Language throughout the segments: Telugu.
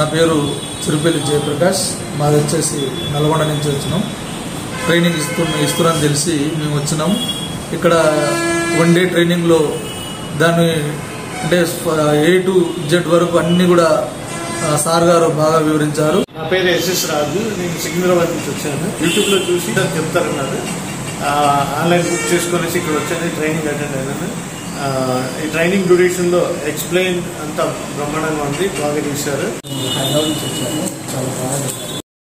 పేరు చిరుపల్లి జయప్రకాష్ మాది వచ్చేసి నల్గొండ నుంచి వచ్చినాం ట్రైనింగ్ ఇస్తు ఇస్తున్నారని తెలిసి మేము వచ్చినాం ఇక్కడ వన్ డే ట్రైనింగ్లో దాన్ని అంటే ఏ టు జెడ్ వరకు అన్ని కూడా ఆ, సార్ గారు బాగా వివరించారు నా పేరు ఎస్ఎస్ రాజు నేను సికింద్రాబాద్ నుంచి వచ్చాను యూట్యూబ్లో చూసి దాన్ని చెప్తారన్నారు ఆ, ఆన్లైన్ బుక్ చేసుకునేసి ఇక్కడ వచ్చాను ట్రైనింగ్ అటెండ్ అయినాను ఆ, ఈ ట్రైనింగ్ డ్యూరేషన్లో ఎక్స్ప్లెయిన్ అంతా బ్రహ్మాండంగా ఉంది బాగా చేశారు హైదరాబాద్ నుంచి వచ్చాము చాలా బాగా చెప్పారు.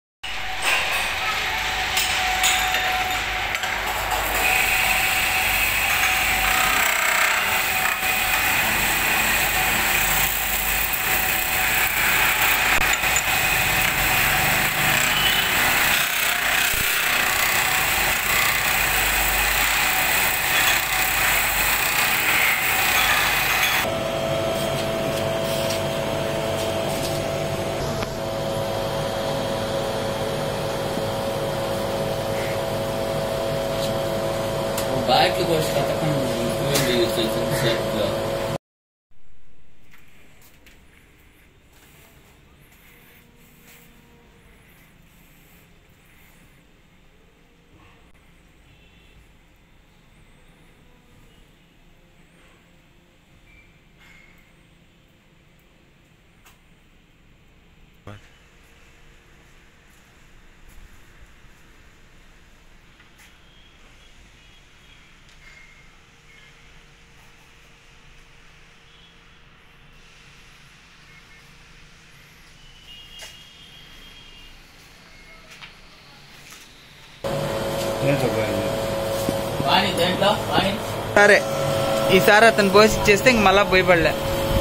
Bike goes katakan hindi sa set lo. Wani dentlo, wani. సరే ఈసారి అతను పోసి ఇచ్చేస్తే ఇంక మళ్ళా భయపడలే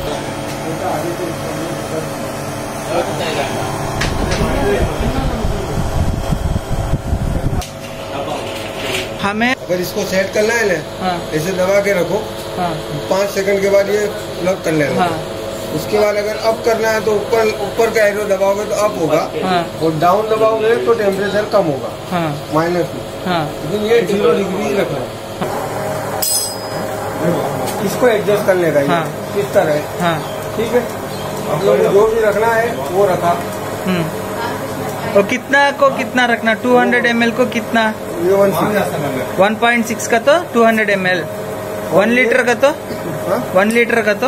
हमें अगर इसको सेट करना है ना हाँ ऐसे दबा के रखो हाँ पाँच सेकंड के बाद ये लॉक कर लेना हाँ उसके बाद अगर अप करना है तो ऊपर ऊपर का एरो दबाओगे तो अप होगा हाँ और डाउन दबाओगे तो टेम्परेचर कम होगा हाँ माइनस में हाँ लेकिन ये जीरो डिग्री रखना है इसको एडजस्ट कर लेगा ये हाँ। इस तरह हाँ ठीक है आप लोग को जो भी रखना है वो रखा हम्म और कितना को कितना रखना 200 हंड्रेड को कितना ये वन सिक्स 1.6 का तो 200 हंड्रेड वन लीटर का तो हाँ? वन लीटर का तो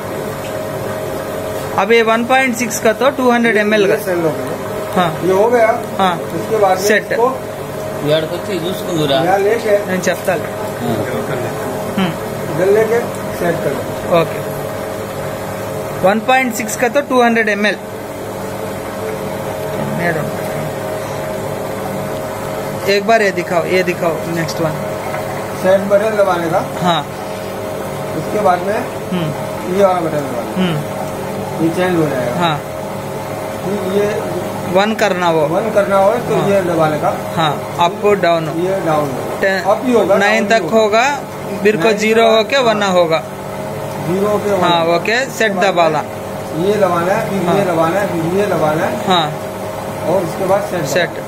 अब ये 1.6 का तो 200 हंड्रेड ये का सेल हो गया हाँ ये हो गया हाँ उसके बाद में Set. इसको ఏడకొచ్చి చూసుకుందురా यहाँ लेके నేను చెప్తాను హ్మ్, इधर लेके सेट कर दो ఓకే 1.6 का तो 200 हंड्रेड एम एल एक बार ये दिखाओ ये दिखाओ नेक्स्ट वन सेट बटन दबाने का हाँ उसके बाद में हम्म ये वाला बटन दबाना हम्म ये चेंज हो जाएगा हाँ फिर ये वन करना वो वन करना हो तो हाँ। ये दबाने का हाँ अप डाउन ये डाउन अप ही होगा नाइन down तक भी होगा फिर को Nine जीरो के होके बाद- वन होगा जीरो पे one। हाँ ओके सेट दबाना ये दबाना है फिर हाँ। ये दबाना है फिर ये दबाना है हाँ और उसके बाद सेट సెట్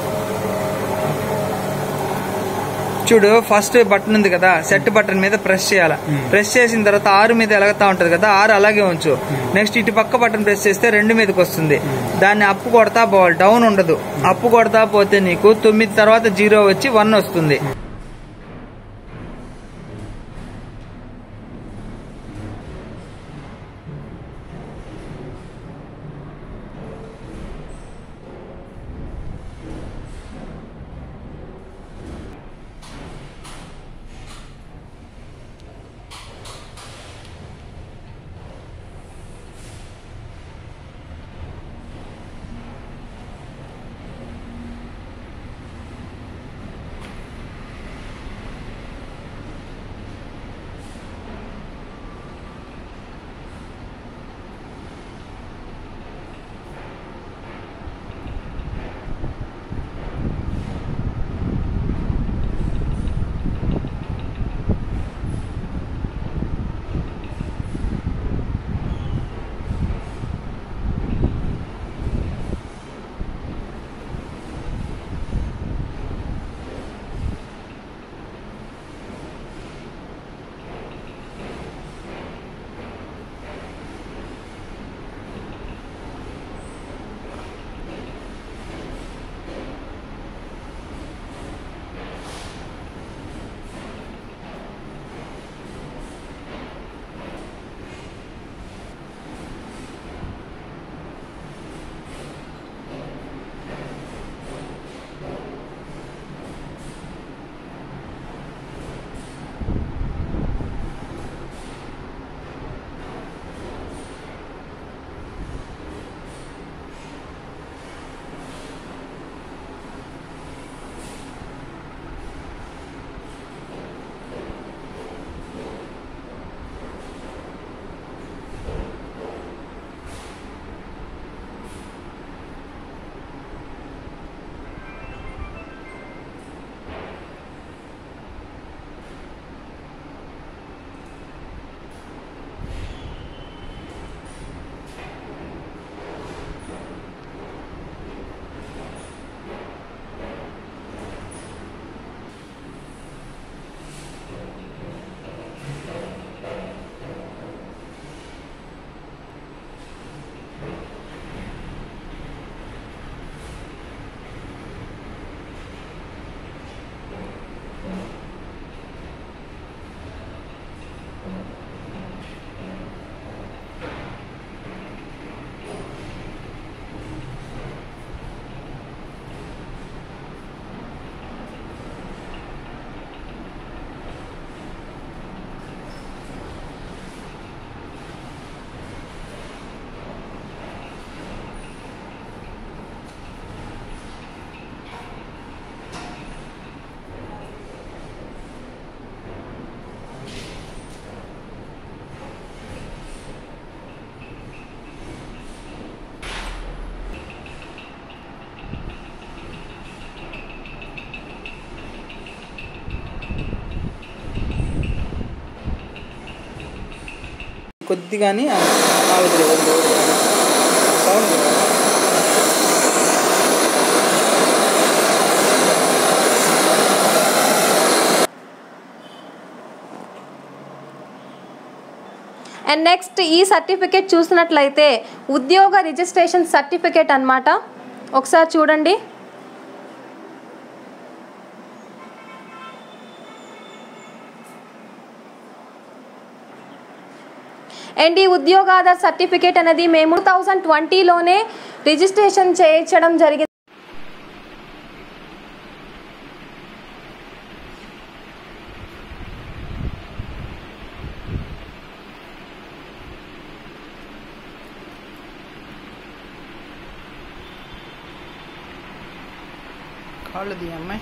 చూడు ఫస్ట్ బటన్ ఉంది కదా సెట్ బటన్ మీద ప్రెస్ చేయాలి ప్రెస్ చేసిన తర్వాత ఆరు మీద ఎలగతా ఉంటది కదా ఆరు అలాగే ఉంచు నెక్స్ట్ ఇటు పక్క బటన్ ప్రెస్ చేస్తే రెండు మీదకి వస్తుంది దాన్ని అప్పు కొడతా పోవాలి డౌన్ ఉండదు అప్పు కొడతా పోతే నీకు తొమ్మిది తర్వాత జీరో వచ్చి వన్ వస్తుంది కొద్దిగాని ఆగుతుంది సౌండ్ అండ్ నెక్స్ట్ ఈ సర్టిఫికేట్ చూసినట్లయితే ఉద్యోగ రిజిస్ట్రేషన్ సర్టిఫికేట్ అన్నమాట ఒకసారి చూడండి అండ్ ఈ ఉద్యోగాధార్ సర్టిఫికేట్ అనేది మేము టూ థౌజండ్ ట్వంటీలోనే రిజిస్ట్రేషన్ చేయించడం జరిగింది కాళ్ళు తీ అమ్మాయి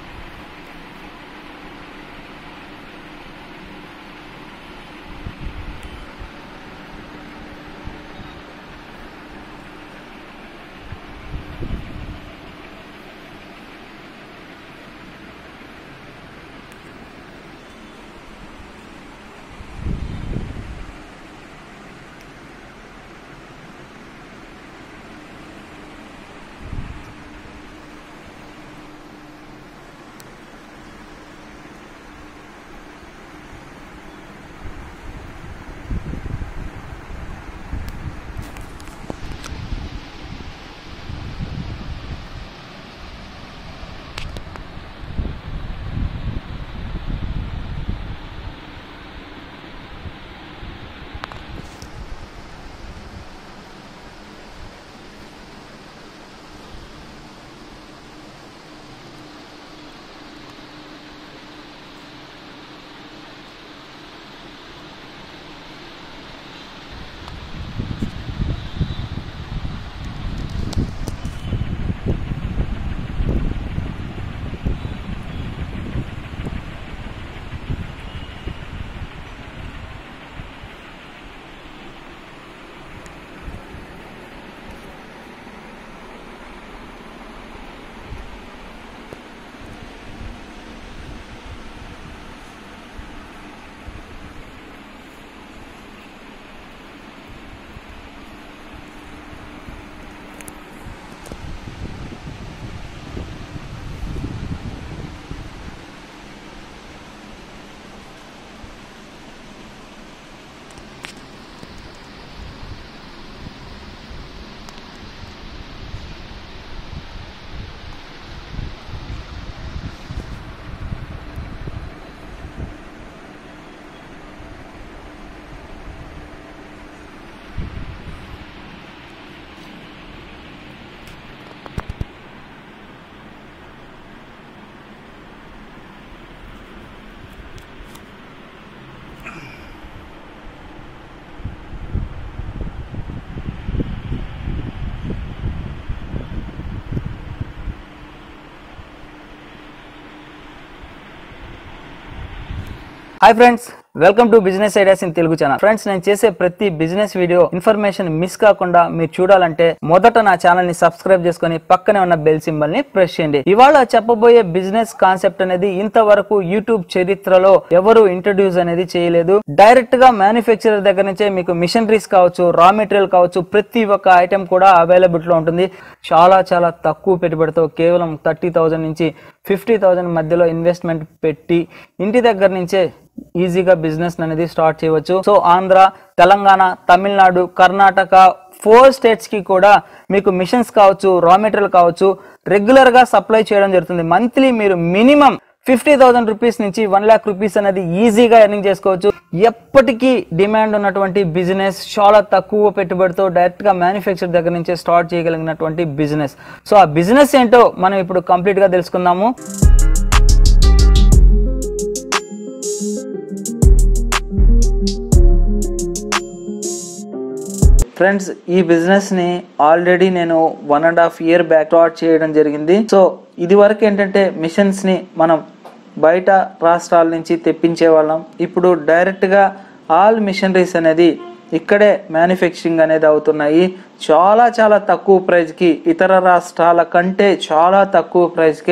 hi friends welcome to business ideas in Telugu channel friends నేను చేసే ప్రతి బిజినెస్ వీడియో ఇన్ఫర్మేషన్ మిస్ కాకుండా మీరు చూడాలంటే మొదట నా ఛానల్ ని సబ్స్క్రైబ్ చేసుకొని పక్కనే ఉన్న బెల్ సింబల్ ని ప్రెస్ చేయండి ఇవాళ చెప్పబోయే బిజినెస్ కాన్సెప్ట్ అనేది ఇంతవరకు యూట్యూబ్ చరిత్రలో ఎవరు ఇంట్రడ్యూస్ అనేది చేయలేదు డైరెక్ట్ గా మ్యానుఫ్యాక్చరర్ దగ్గర నుంచే మీకు మిషనరీస్ కావచ్చు రా మెటీరియల్ కావచ్చు ప్రతి ఒక్క ఐటెం కూడా అవైలబుల్ లో ఉంటుంది చాలా చాలా తక్కువ పెట్టుబడితో కేవలం థర్టీ థౌజండ్ నుంచి ఫిఫ్టీ థౌజండ్ మధ్యలో ఇన్వెస్ట్మెంట్ పెట్టి ఇంటి దగ్గర నుంచే ఈజీగా బిజినెస్ అనేది స్టార్ట్ చేయవచ్చు so Andhra Telangana Tamil Nadu Karnataka four states కి కూడా మీకు మిషన్స్ కావచ్చు రా మెటీరియల్ కావచ్చు రెగ్యులర్ గా సప్లై చేయడం జరుగుతుంది మంత్లీ మీరు మినిమం ఫిఫ్టీ థౌసండ్ రూపీస్ నుంచి వన్ లాక్ రూపీస్ అనేది ఈజీగా ఎర్నింగ్ చేసుకోవచ్చు ఎప్పటికీ డిమాండ్ ఉన్నటువంటి బిజినెస్ చాలా తక్కువ పెట్టుబడితో డైరెక్ట్ గా మ్యానుఫ్యాక్చర్ దగ్గర నుంచే స్టార్ట్ చేయగలిగినటువంటి బిజినెస్ సో ఆ బిజినెస్ ఏంటో మనం ఇప్పుడు కంప్లీట్ గా తెలుసుకుందాము ఫ్రెండ్స్ ఈ బిజినెస్ ని ఆల్రెడీ నేను one and half year back start చేయడం జరిగింది సో ఇది వరకు ఏంటంటే మిషన్స్ ని మనం బయట రాష్ట్రాల నుంచి తెప్పించే వాళ్ళం ఇప్పుడు డైరెక్ట్ గా ఆల్ మిషనరీస్ అనేది ఇక్కడే మ్యానుఫ్యాక్చరింగ్ అనేది అవుతున్నాయి చాలా చాలా తక్కువ ప్రైస్ కి ఇతర రాష్ట్రాల కంటే చాలా తక్కువ ప్రైస్ కే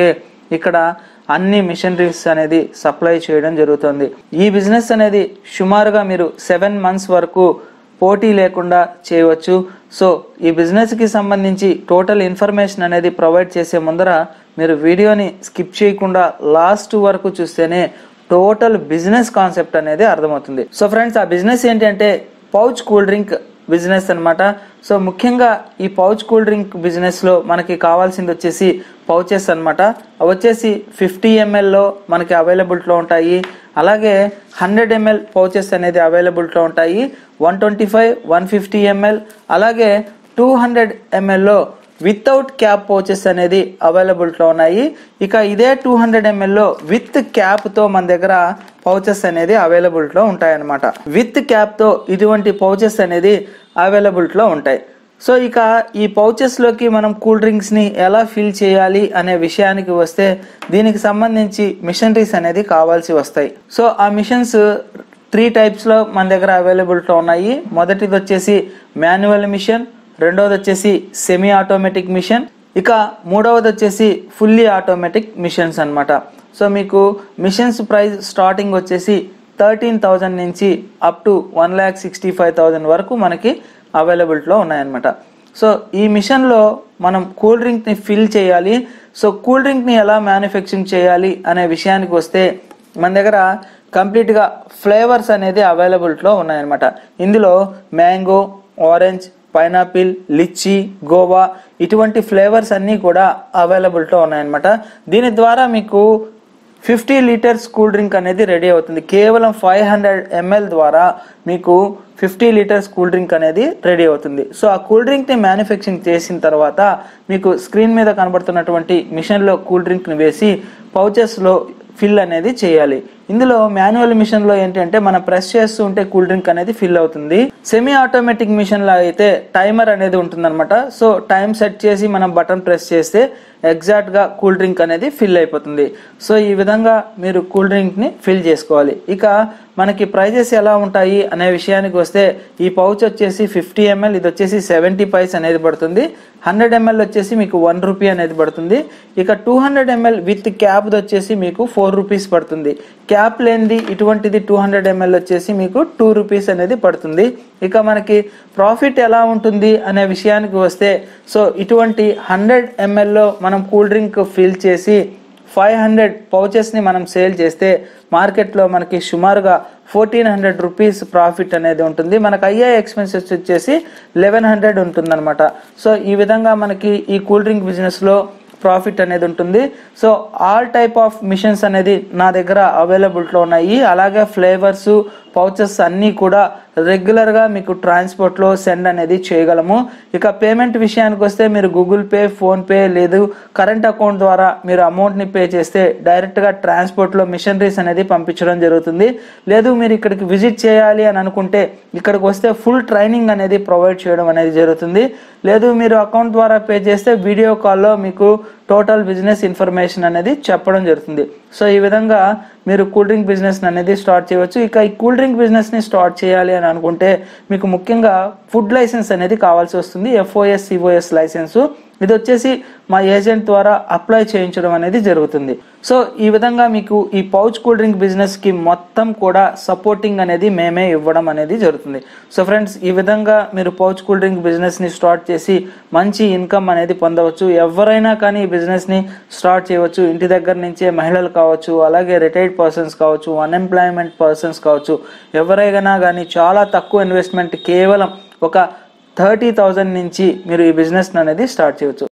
ఇక్కడ అన్ని మిషనరీస్ అనేది సప్లై చేయడం జరుగుతుంది ఈ బిజినెస్ అనేది సుమారుగా మీరు సెవెన్ మంత్స్ వరకు పోటీ లేకుండా చేయవచ్చు సో ఈ బిజినెస్కి సంబంధించి టోటల్ ఇన్ఫర్మేషన్ అనేది ప్రొవైడ్ చేసే ముందర మీరు వీడియోని స్కిప్ చేయకుండా లాస్ట్ వరకు చూస్తేనే టోటల్ బిజినెస్ కాన్సెప్ట్ అనేది అర్థమవుతుంది సో ఫ్రెండ్స్ ఆ బిజినెస్ ఏంటంటే పౌచ్ కూల్ డ్రింక్ బిజినెస్ అన్నమాట సో ముఖ్యంగా ఈ పౌచ్ కూల్ డ్రింక్ బిజినెస్లో మనకి కావాల్సింది వచ్చేసి పౌచెస్ అన్నమాట అవి వచ్చేసి ఫిఫ్టీ ఎంఎల్లో మనకి అవైలబిలిటీలో ఉంటాయి అలాగే హండ్రెడ్ ఎంఎల్ పౌచెస్ అనేది అవైలబిలిటీలో ఉంటాయి one twenty five one fifty ML అలాగే టూ హండ్రెడ్ ఎంఎల్లో వితౌట్ క్యాప్ పౌచెస్ అనేది అవైలబిలిటీలో ఉన్నాయి ఇక ఇదే టూ హండ్రెడ్ ఎంఎల్లో విత్ క్యాప్తో మన దగ్గర పౌచెస్ అనేది అవైలబిలిటీలో ఉంటాయన్నమాట విత్ క్యాప్తో ఇటువంటి పౌచెస్ అనేది అవైలబిలిటీలో ఉంటాయి సో ఇక ఈ పౌచెస్లోకి మనం కూల్ డ్రింక్స్ని ఎలా ఫిల్ చేయాలి అనే విషయానికి వస్తే దీనికి సంబంధించి మిషనరీస్ అనేది కావాల్సి వస్తాయి సో ఆ మిషన్స్ త్రీ టైప్స్లో మన దగ్గర అవైలబిలిటీలో ఉన్నాయి మొదటిది వచ్చేసి మాన్యువల్ మిషన్ రెండవది వచ్చేసి సెమీ ఆటోమేటిక్ మిషన్ ఇక మూడవది వచ్చేసి ఫుల్లీ ఆటోమేటిక్ మిషన్స్ అన్నమాట సో మీకు మిషన్స్ ప్రైస్ స్టార్టింగ్ వచ్చేసి థర్టీన్ థౌజండ్ నుంచి up to one lakh sixty five thousand వరకు మనకి అవైలబిలిటీలో ఉన్నాయన్నమాట సో ఈ మిషన్లో మనం కూల్ డ్రింక్ని ఫిల్ చేయాలి సో కూల్ డ్రింక్ని ఎలా మ్యానుఫ్యాక్చరింగ్ చేయాలి అనే విషయానికి వస్తే మన దగ్గర కంప్లీట్గా ఫ్లేవర్స్ అనేది అవైలబిలిటీలో ఉన్నాయన్నమాట ఇందులో mango orange pineapple litchi guava ఇటువంటి ఫ్లేవర్స్ అన్నీ కూడా అవైలబిలిటీలో ఉన్నాయన్నమాట దీని ద్వారా మీకు ఫిఫ్టీ లీటర్స్ కూల్ డ్రింక్ అనేది రెడీ అవుతుంది కేవలం ఫైవ్ హండ్రెడ్ ఎంఎల్ ద్వారా మీకు ఫిఫ్టీ లీటర్స్ కూల్ డ్రింక్ అనేది రెడీ అవుతుంది సో ఆ కూల్ డ్రింక్ని మ్యానుఫ్యాక్చరింగ్ చేసిన తర్వాత మీకు స్క్రీన్ మీద కనబడుతున్నటువంటి మిషన్లో కూల్ డ్రింక్ని వేసి పౌచెస్లో ఫిల్ అనేది చేయాలి ఇందులో మాన్యువల్ మిషన్ లో ఏంటంటే మనం ప్రెస్ చేస్తూ ఉంటే కూల్ డ్రింక్ అనేది ఫిల్ అవుతుంది సెమీ ఆటోమేటిక్ మిషన్ లో అయితే టైమర్ అనేది ఉంటుందన్నమాట సో టైం సెట్ చేసి మనం బటన్ ప్రెస్ చేస్తే ఎగ్జాక్ట్ గా కూల్ డ్రింక్ అనేది ఫిల్ అయిపోతుంది సో ఈ విధంగా మీరు కూల్ డ్రింక్ ని ఫిల్ చేసుకోవాలి ఇక మనకి ప్రైజెస్ ఎలా ఉంటాయి అనే విషయానికి వస్తే ఈ పౌచ్ వచ్చేసి ఫిఫ్టీ ఎంఎల్ ఇది వచ్చేసి సెవెంటీ పైస్ అనేది పడుతుంది హండ్రెడ్ ఎంఎల్ వచ్చేసి మీకు వన్ రూపీ అనేది పడుతుంది ఇక two hundred ML with cap వచ్చేసి మీకు ఫోర్ రూపీస్ పడుతుంది క్యాప్ లేనిది ఇటువంటిది టూ హండ్రెడ్ ఎంఎల్ వచ్చేసి మీకు టూ రూపీస్ అనేది పడుతుంది ఇక మనకి ప్రాఫిట్ ఎలా ఉంటుంది అనే విషయానికి వస్తే సో ఇటువంటి హండ్రెడ్ ఎంఎల్లో మనం కూల్ డ్రింక్ ఫిల్ చేసి ఫైవ్ హండ్రెడ్ పౌచెస్ని మనం సేల్ చేస్తే మార్కెట్లో మనకి సుమారుగా ఫోర్టీన్ హండ్రెడ్ రూపీస్ ప్రాఫిట్ అనేది ఉంటుంది మనకు అయ్యే ఎక్స్పెన్సెస్ వచ్చేసి లెవెన్ హండ్రెడ్ ఉంటుందన్నమాట సో ఈ విధంగా మనకి ఈ కూల్ డ్రింక్ బిజినెస్లో ప్రాఫిట్ అనేది ఉంటుంది so all type of machines అనేది నా దగ్గర అవైలబిలిటీలో ఉన్నాయి అలాగే ఫ్లేవర్స్ పౌచెస్ అన్నీ కూడా రెగ్యులర్గా మీకు ట్రాన్స్పోర్ట్లో సెండ్ అనేది చేయగలము ఇక పేమెంట్ విషయానికి వస్తే మీరు గూగుల్ పే ఫోన్పే లేదు కరెంట్ అకౌంట్ ద్వారా మీరు అమౌంట్ని పే చేస్తే డైరెక్ట్గా ట్రాన్స్పోర్ట్లో మిషనరీస్ అనేది పంపించడం జరుగుతుంది లేదు మీరు ఇక్కడికి విజిట్ చేయాలి అని అనుకుంటే ఇక్కడికి వస్తే ఫుల్ ట్రైనింగ్ అనేది ప్రొవైడ్ చేయడం అనేది జరుగుతుంది లేదు మీరు అకౌంట్ ద్వారా పే చేస్తే వీడియో కాల్లో మీకు టోటల్ బిజినెస్ ఇన్ఫర్మేషన్ అనేది చెప్పడం జరుగుతుంది సో ఈ విధంగా మీరు కూల్ డ్రింక్ బిజినెస్ అనేది స్టార్ట్ చేయవచ్చు ఇక ఈ కూల్ డ్రింక్ బిజినెస్ని స్టార్ట్ చేయాలి అని అనుకుంటే మీకు ముఖ్యంగా ఫుడ్ లైసెన్స్ అనేది కావాల్సి వస్తుంది ఎఫ్ఓఎస్ సిఓఎస్ లైసెన్సు ఇది వచ్చేసి మా ఏజెంట్ ద్వారా అప్లై చేయించడం అనేది జరుగుతుంది సో ఈ విధంగా మీకు ఈ పౌచ్ కూల్ డ్రింక్ బిజినెస్కి మొత్తం కూడా సపోర్టింగ్ అనేది మేమే ఇవ్వడం అనేది జరుగుతుంది సో ఫ్రెండ్స్ ఈ విధంగా మీరు పౌచ్ కూల్ డ్రింక్ బిజినెస్ని స్టార్ట్ చేసి మంచి ఇన్కమ్ అనేది పొందవచ్చు ఎవరైనా కానీ ఈ బిజినెస్ని స్టార్ట్ చేయవచ్చు ఇంటి దగ్గర నుంచే మహిళలు కావచ్చు అలాగే రిటైర్డ్ పర్సన్స్ కావచ్చు అన్ఎంప్లాయ్మెంట్ పర్సన్స్ కావచ్చు ఎవరైనా కానీ చాలా తక్కువ ఇన్వెస్ట్మెంట్ కేవలం ఒక థర్టీ థౌజండ్ నుంచి మీరు ఈ బిజినెస్ అనేది స్టార్ట్ చేయవచ్చు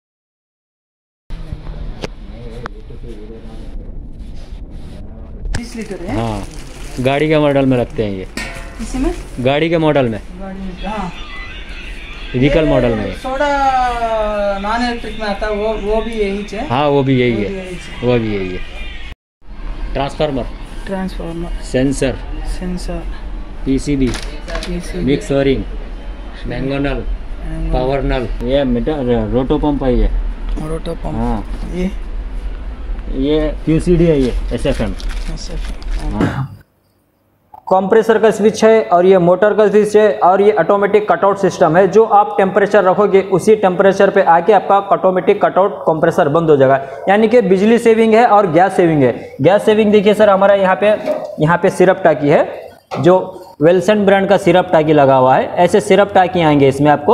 हाँ गाड़ी के मॉडल में रखते हैं ये इसमें गाड़ी के मॉडल में हाँ व्हीकल मॉडल में सोडा नॉन इलेक्ट्रिक में आता है वो वो भी यही है हाँ वो भी यही वो भी है यही है वो भी यही है transformer transformer sensor sensor PCB PCB, mix wiring मैंगो नल पावर नल ये मीटर रोटो पंप है ये रोटो पंप हाँ ये ये क्यूसीडी है ये एस एफ एम ऐसे कंप्रेसर का स्विच है और ये मोटर का स्विच है और ये ऑटोमेटिक कटआउट सिस्टम है जो आप टेम्परेचर रखोगे उसी टेम्परेचर पे आके आपका ऑटोमेटिक कटआउट कंप्रेसर बंद हो जाएगा यानी कि बिजली सेविंग है और गैस सेविंग है गैस सेविंग देखिए सर हमारा यहाँ पे यहाँ पे सिरप टाकी है जो वेल्सन ब्रांड का सिरप टाकी लगा हुआ है ऐसे सिरप टाकी आएंगे इसमें आपको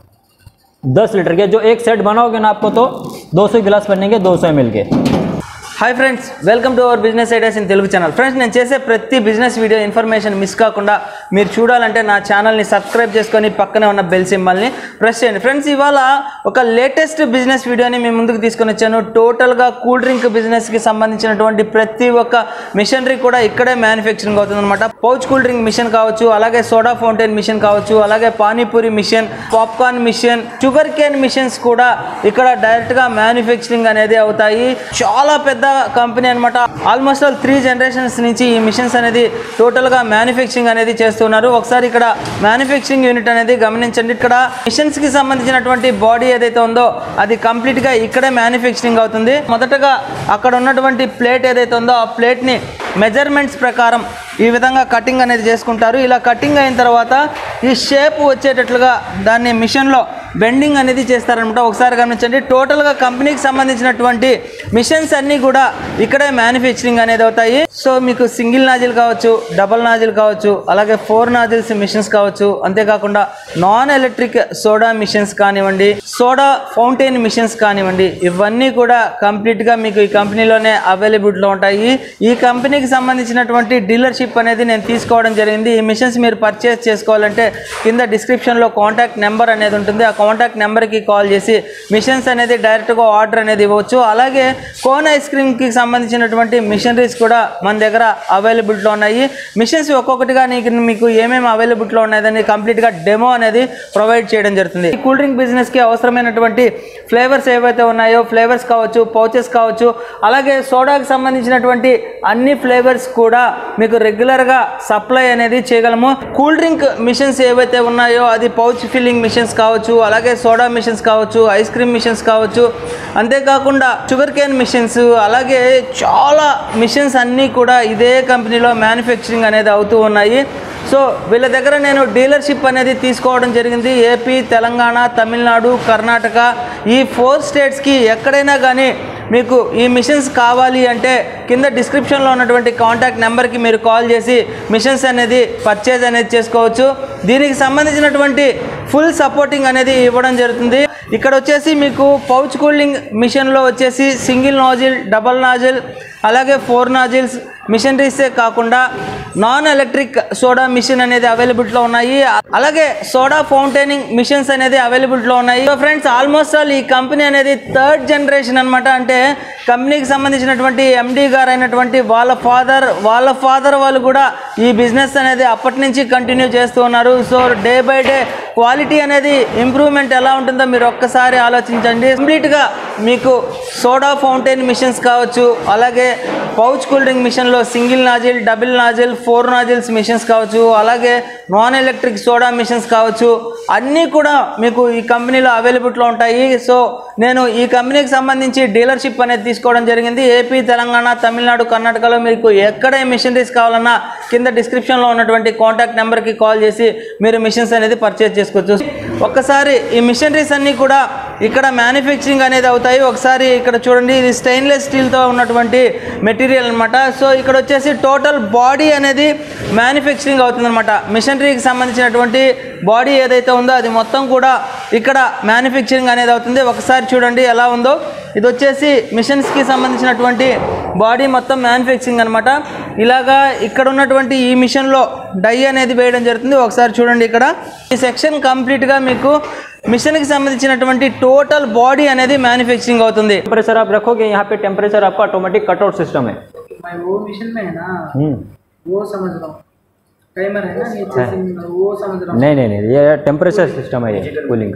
10 लीटर के जो एक सेट बनाओगे ना आपको तो 200 गिलास बनेंगे 200 एम के hi friends welcome to our business ideas in Telugu channel friends నేను చేసే ప్రతి బిజినెస్ వీడియో ఇన్ఫర్మేషన్ మిస్ కాకుండా మీరు చూడాలంటే నా ఛానల్ని సబ్స్క్రైబ్ చేసుకొని పక్కనే ఉన్న బెల్ సింబల్ని ప్రెస్ చేయండి ఫ్రెండ్స్ ఇవాళ ఒక లేటెస్ట్ బిజినెస్ వీడియోని మీ ముందుకు తీసుకొని వచ్చాను టోటల్గా కూల్ డ్రింక్ బిజినెస్కి సంబంధించినటువంటి ప్రతి ఒక్క మిషనరీ కూడా ఇక్కడే మ్యానుఫ్యాక్చరింగ్ అవుతుందన్నమాట పౌచ్ కూల్ డ్రింక్ మిషన్ కావచ్చు అలాగే సోడా ఫౌంటైన్ మిషన్ కావచ్చు అలాగే panipuri machine popcorn machine sugar cane machines కూడా ఇక్కడ డైరెక్ట్గా మ్యానుఫ్యాక్చరింగ్ అనేది అవుతాయి చాలా పెద్ద కంపెనీ అనమాట ఆల్మోస్ట్ ఆల్ త్రీ జనరేషన్స్ నుంచి ఈ మిషన్స్ అనేది టోటల్గా మ్యానుఫ్యాక్చరింగ్ అనేది చేస్తున్నారు ఒకసారి ఇక్కడ మ్యానుఫ్యాక్చరింగ్ యూనిట్ అనేది గమనించండి ఇక్కడ మిషన్స్ కి సంబంధించినటువంటి బాడీ ఏదైతే ఉందో అది కంప్లీట్ గా ఇక్కడే మ్యానుఫ్యాక్చరింగ్ అవుతుంది మొదటగా అక్కడ ఉన్నటువంటి ప్లేట్ ఏదైతే ఉందో ఆ ప్లేట్ ని మెజర్మెంట్స్ ప్రకారం ఈ విధంగా కటింగ్ అనేది చేసుకుంటారు ఇలా కటింగ్ అయిన తర్వాత ఈ షేప్ వచ్చేటట్లుగా దాన్ని మిషన్లో బెండింగ్ అనేది చేస్తారనమాట ఒకసారి గమనించండి టోటల్గా కంపెనీకి సంబంధించినటువంటి మిషన్స్ అన్నీ కూడా ఇక్కడే మ్యానుఫ్యాక్చరింగ్ అనేది అవుతాయి సో మీకు సింగిల్ నాజిల్ కావచ్చు డబల్ నాజిల్ కావచ్చు అలాగే ఫోర్ నాజిల్స్ మిషన్స్ కావచ్చు అంతేకాకుండా నాన్ ఎలక్ట్రిక్ సోడా మిషన్స్ కానివ్వండి సోడా ఫౌంటైన్ మిషన్స్ కానివ్వండి ఇవన్నీ కూడా కంప్లీట్గా మీకు ఈ కంపెనీలోనే అవైలబిలిటీలో ఉంటాయి ఈ కంపెనీకి సంబంధించినటువంటి డీలర్షిప్ అనేది నేను తీసుకోవడం జరిగింది ఈ మిషన్స్ మీరు పర్చేస్ చేసుకోవాలంటే కింద డిస్క్రిప్షన్లో కాంటాక్ట్ నెంబర్ అనేది ఉంటుంది ఆ కాంటాక్ట్ నెంబర్కి కాల్ చేసి మిషన్స్ అనేది డైరెక్ట్గా ఆర్డర్ అనేది ఇవ్వచ్చు అలాగే కోన్ ఐస్ క్రీమ్కి సంబంధించినటువంటి మిషనరీస్ కూడా మన దగ్గర అవైలబిలిటీలో ఉన్నాయి మిషన్స్ ఒక్కొక్కటిగా నీకు మీకు ఏమేమి అవైలబిలిటీలో ఉన్నాయని కంప్లీట్గా డెమో అనేది ప్రొవైడ్ చేయడం జరుగుతుంది ఈ కూల్ డ్రింక్ బిజినెస్కి అవసరమైనటువంటి ఫ్లేవర్స్ ఏవైతే ఉన్నాయో ఫ్లేవర్స్ కావచ్చు పౌచెస్ కావచ్చు అలాగే సోడాకి సంబంధించినటువంటి అన్ని ఫ్లేవర్స్ కూడా మీకు రెగ్యులర్గా సప్లై అనేది చేయగలము కూల్ డ్రింక్ మిషన్స్ ఏవైతే ఉన్నాయో అది పౌచ్ ఫిల్లింగ్ మిషన్స్ కావచ్చు అలాగే సోడా మిషన్స్ కావచ్చు ఐస్ క్రీమ్ మిషన్స్ కావచ్చు అంతేకాకుండా షుగర్ కేన్ మిషన్స్ అలాగే చాలా మిషన్స్ అన్నీ కూడా ఇదే కంపెనీలో మ్యానుఫ్యాక్చరింగ్ అనేది అవుతూ ఉన్నాయి సో వీళ్ళ దగ్గర నేను డీలర్షిప్ అనేది తీసుకోవడం జరిగింది ఏపీ తెలంగాణ తమిళనాడు కర్ణాటక ఈ ఫోర్ స్టేట్స్కి ఎక్కడైనా కానీ మీకు ఈ మిషన్స్ కావాలి అంటే కింద డిస్క్రిప్షన్లో ఉన్నటువంటి కాంటాక్ట్ నెంబర్కి మీరు కాల్ చేసి మిషన్స్ అనేది పర్చేజ్ అనేది చేసుకోవచ్చు దీనికి సంబంధించినటువంటి ఫుల్ సపోర్టింగ్ అనేది ఇవ్వడం జరుగుతుంది ఇక్కడ వచ్చేసి మీకు పౌచ్ కూలింగ్ మిషన్లో వచ్చేసి సింగిల్ నాజిల్ డబల్ నాజిల్ అలాగే ఫోర్ నాజిల్స్ మిషనరీసే కాకుండా నాన్ ఎలక్ట్రిక్ సోడా మిషన్ అనేది అవైలబిలిటీలో ఉన్నాయి అలాగే సోడా ఫౌంటైనింగ్ మిషన్స్ అనేది అవైలబిలిటీలో ఉన్నాయి సో ఫ్రెండ్స్ ఆల్మోస్ట్ ఆల్ ఈ కంపెనీ అనేది థర్డ్ జనరేషన్ అనమాట అంటే కంపెనీకి సంబంధించినటువంటి ఎండి గారు అయినటువంటి వాళ్ళ ఫాదర్ వాళ్ళ ఫాదర్ వాళ్ళు కూడా ఈ బిజినెస్ అనేది అప్పటి నుంచి కంటిన్యూ చేస్తూ ఉన్నారు so day by day quality అనేది ఇంప్రూవ్మెంట్ ఎలా ఉంటుందో మీరు ఒక్కసారి ఆలోచించండి కంప్లీట్గా మీకు సోడా ఫౌంటైన్ మిషన్స్ కావచ్చు అలాగే పౌచ్ కూల్ డ్రింక్ మిషన్లో single nozzle double nozzle four nozzles machines కావచ్చు అలాగే నాన్ ఎలక్ట్రిక్ సోడా మిషన్స్ కావచ్చు అన్నీ కూడా మీకు ఈ కంపెనీలో అవైలబిలిటీలో ఉంటాయి సో నేను ఈ కంపెనీకి సంబంధించి డీలర్షిప్ అనేది తీసుకోవడం జరిగింది ఏపీ తెలంగాణ తమిళనాడు కర్ణాటకలో మీకు ఎక్కడ మిషనరీస్ కావాలన్నా కింద డిస్క్రిప్షన్లో ఉన్నటువంటి కాంటాక్ట్ నెంబర్కి కాల్ చేసి మీరు మిషన్స్ అనేది పర్చేస్ చేసుకోవచ్చు ఒక్కసారి ఈ మిషనరీస్ అన్నీ కూడా ఇక్కడ మ్యానుఫ్యాక్చరింగ్ అనేది అవుతాయి ఒకసారి ఇక్కడ చూడండి ఇది స్టెయిన్లెస్ స్టీల్తో ఉన్నటువంటి మెటీరియల్ అనమాట సో ఇక్కడ వచ్చేసి టోటల్ బాడీ అనేది మ్యానుఫ్యాక్చరింగ్ అవుతుందన్నమాట మిషనరీకి సంబంధించినటువంటి బాడీ ఏదైతే ఉందో అది మొత్తం కూడా ఇక్కడ మ్యానుఫ్యాక్చరింగ్ అనేది అవుతుంది ఒకసారి చూడండి ఎలా ఉందో ఇది వచ్చేసి మిషన్స్కి సంబంధించినటువంటి బాడీ మొత్తం మ్యానుఫ్యాక్చరింగ్ అనమాట ఇలాగా ఇక్కడ ఉన్నటువంటి ఈ మిషన్లో డై అనేది వేయడం జరుగుతుంది ఒకసారి చూడండి ఇక్కడ ఈ సెక్షన్ కంప్లీట్గా మీకు మిషన్కి సంబంధించినటువంటి టోటల్ బాడీ అనేది మ్యానుఫ్యాక్చరింగ్ అవుతుంది टेम्परेचर आप रखोगे यहाँ पे टेम्परेचर आपका ऑटोमेटिक कटआउट सिस्टम है मैं वो मिशन में है ना हम्म वो समझ रहा हूँ टाइमर है ना नीचे से वो समझ रहा हूँ नहीं नहीं नहीं ये टेम्परेचर सिस्टम है ये कूलिंग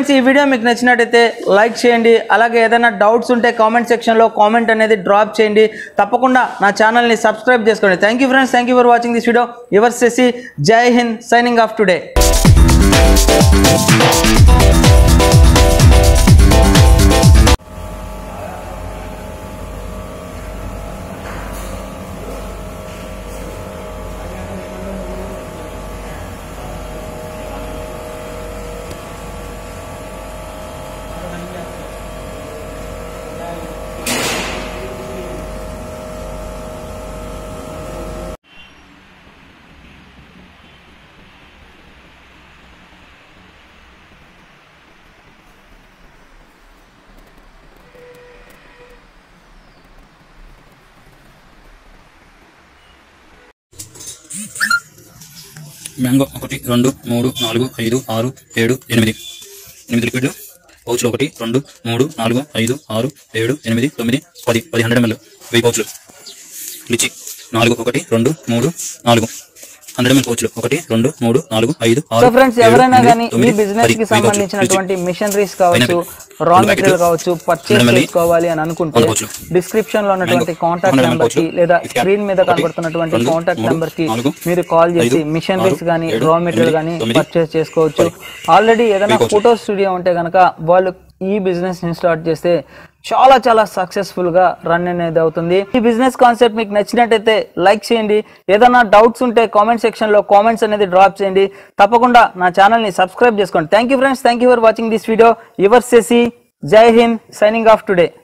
ఫ్రెండ్స్ ఈ వీడియో మీకు నచ్చినట్టయితే లైక్ చేయండి అలాగే ఏదైనా డౌట్స్ ఉంటే కామెంట్ సెక్షన్లో కామెంట్ అనేది డ్రాప్ చేయండి తప్పకుండా నా ఛానల్ని సబ్స్క్రైబ్ చేసుకోండి thank you friends thank you for watching this video your సెసి Jai Hind signing off today mango ఒకటి రెండు మూడు నాలుగు ఐదు ఆరు ఏడు ఎనిమిది ఎనిమిది లిక్విడ్ పౌచ్లు ఒకటి రెండు మూడు నాలుగు ఐదు ఆరు ఏడు ఎనిమిది తొమ్మిది పది పది హండ్రెడ్ ఎంఎల్ వెయ్యి పౌచ్లు లిచి నాలుగు ఒకటి రెండు మూడు నాలుగు హండ్రెడ్ ఎంఎల్ పౌచ్లు ఒకటి రెండు మూడు నాలుగు ఐదు ఆరు సో ఫ్రెండ్స్ ఏడు, ఎవరైనా ఎనిమిది, కానీ ఈ తొమ్మిది, బిజినెస్ పది, కి వెయ్యి పౌచ్లు. సంబంధించినటువంటి లిచి. మిషనరీస్ కావచ్చు పైనాపిల్. రా రెండు మెటీరియల్ ప్యాకెట్లు. కావచ్చు పర్చేస్ రెండు మళ్ళీ చేసుకోవాలి అని అనుకుంటే వంద పౌచ్లు. డిస్క్రిప్షన్ లో ఉన్నటువంటి మ్యాంగో. కాంటాక్ట్ హండ్రెడ్ నెంబర్ కి పౌచ్లు. లేదా ఇది క్యాప్. స్క్రీన్ మీద ఒకటి, కనబడుతున్నటువంటి రెండు, కాంటాక్ట్ మూడు, నెంబర్ కి నాలుగు, మీరు కాల్ చేసి ఐదు, మిషనరీస్ ఆరు, కానీ ఏడు, రా మెటీరియల్ ఎనిమిది, కానీ తొమ్మిది, పర్చేస్ చేసుకోవచ్చు పది. ఆల్రెడీ ఏదైనా వెయ్యి పౌచ్లు. ఫోటో స్టూడియో ఉంటే కనుక వాళ్ళు ఈ బిజినెస్ ని స్టార్ట్ చేస్తే చాలా చాలా సక్సెస్ఫుల్ గా రన్ అనేది అవుతుంది ఈ బిజినెస్ కాన్సెప్ట్ మీకు నచ్చినట్టయితే లైక్ చేయండి ఏదైనా డౌట్స్ ఉంటే కామెంట్ సెక్షన్ లో కామెంట్స్ అనేది డ్రాప్ చేయండి తప్పకుండా నా ఛానల్ ని సబ్స్క్రైబ్ చేసుకోండి thank you friends thank you for watching this video your సెసి Jai Hind signing off today